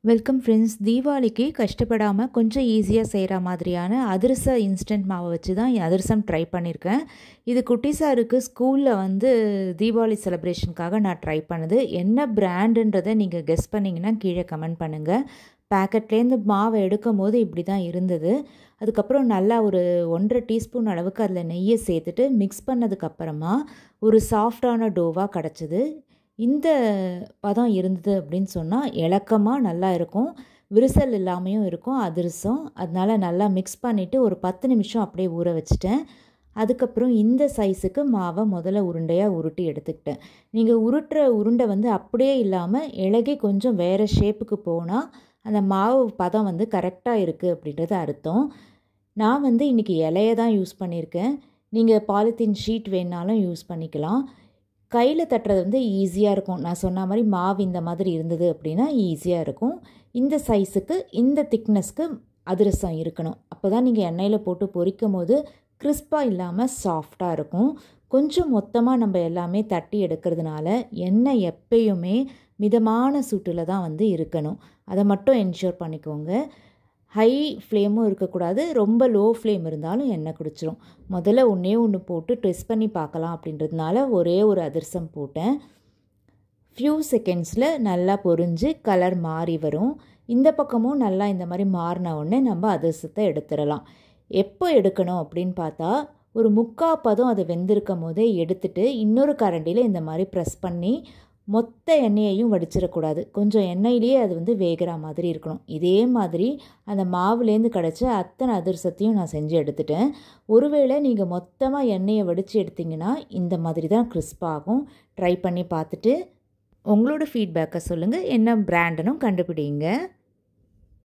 welcome friends தீபாவளிக்கு கஷ்டப்படாமல் கொஞ்சம் ஈஸியாக செய்கிற மாதிரியான அதிரச இன்ஸ்டன்ட் மாவை வச்சு தான் அதிரசம் ட்ரை பண்ணியிருக்கேன் இது குட்டிசாருக்கு ஸ்கூலில் வந்து தீபாவளி செலிப்ரேஷனுக்காக நான் ட்ரை பண்ணது என்ன பிராண்டுன்றதை நீங்கள் கெஸ் பண்ணிங்கன்னா கீழே கமெண்ட் பண்ணுங்கள் பேக்கெட்லேருந்து மாவை எடுக்கும் போது இப்படி தான் இருந்தது அதுக்கப்புறம் நல்லா ஒரு ஒன்றரை டீஸ்பூன் அளவுக்கு அதில் நெய்யை சேர்த்துட்டு மிக்ஸ் பண்ணதுக்கப்புறமா ஒரு சாஃப்டான டோவாக கிடச்சிது இந்த பதம் இருந்தது அப்படின்னு சொன்னால் இலக்கமாக நல்லா இருக்கும் விரிசல் இல்லாமையும் இருக்கும் அதிரசம் அதனால் நல்லா மிக்ஸ் பண்ணிவிட்டு ஒரு பத்து நிமிஷம் அப்படியே ஊற வச்சுட்டேன் அதுக்கப்புறம் இந்த சைஸுக்கு மாவை முதல்ல உருண்டையாக உருட்டி எடுத்துக்கிட்டேன் நீங்கள் உருட்டுற உருண்டை வந்து அப்படியே இல்லாமல் இலகி கொஞ்சம் வேறு ஷேப்புக்கு போனால் அந்த மாவு பதம் வந்து கரெக்டாக இருக்குது அப்படின்றது அர்த்தம் நான் வந்து இன்றைக்கி இலையை தான் யூஸ் பண்ணியிருக்கேன் நீங்கள் பாலித்தீன் ஷீட் வேணாலும் யூஸ் பண்ணிக்கலாம் கையில் தட்டுறது வந்து ஈஸியாக இருக்கும் நான் சொன்ன மாதிரி மாவு இந்த மாதிரி இருந்தது அப்படின்னா ஈஸியாக இருக்கும் இந்த சைஸுக்கு இந்த திக்னஸ்க்கு அதிரசம் இருக்கணும் அப்போ தான் நீங்கள் எண்ணெயில் போட்டு பொரிக்கும் போது கிறிஸ்பாக இல்லாமல் சாஃப்டாக இருக்கும் கொஞ்சம் மொத்தமாக நம்ம எல்லாமே தட்டி எடுக்கிறதுனால எண்ணெய் எப்பயுமே மிதமான சூட்டில் தான் வந்து இருக்கணும் அதை மட்டும் என்ஷூர் பண்ணிக்கோங்க ஹை ஃப்ளேமும் இருக்கக்கூடாது ரொம்ப லோ ஃப்ளேம் இருந்தாலும் எண்ணெய் குடிச்சிரும் முதல்ல ஒன்றே ஒன்று போட்டு டெஸ்ட் பண்ணி பார்க்கலாம் அப்படின்றதுனால ஒரே ஒரு அதிரசம் போட்டேன் ஃப்யூ செகண்ட்ஸில் நல்லா பொரிஞ்சு கலர் மாறி வரும் இந்த பக்கமும் நல்லா இந்த மாதிரி மாறின உடனே நம்ம அதிரசத்தை எடுத்துடலாம் எப்போ எடுக்கணும் அப்படின்னு பார்த்தா ஒரு முக்கா பதம் அது வெந்திருக்கும் போதே எடுத்துட்டு இன்னொரு கரண்டியில் இந்த மாதிரி ப்ரெஸ் பண்ணி மொத்த எண்ணெயையும் வடிச்சிடக்கூடாது கொஞ்சம் எண்ணெயிலேயே அது வந்து வேகிற மாதிரி இருக்கணும் இதே மாதிரி அந்த மாவுலேருந்து கிடச்ச அத்தனை அதிரசத்தையும் நான் செஞ்சு எடுத்துட்டேன் ஒருவேளை நீங்கள் மொத்தமாக எண்ணெயை வடித்து எடுத்திங்கன்னா இந்த மாதிரி தான் கிறிஸ்பாகும் ட்ரை பண்ணி பார்த்துட்டு உங்களோட ஃபீட்பேக்கை சொல்லுங்கள் என்ன பிராண்டுனும் கண்டுபிடிங்க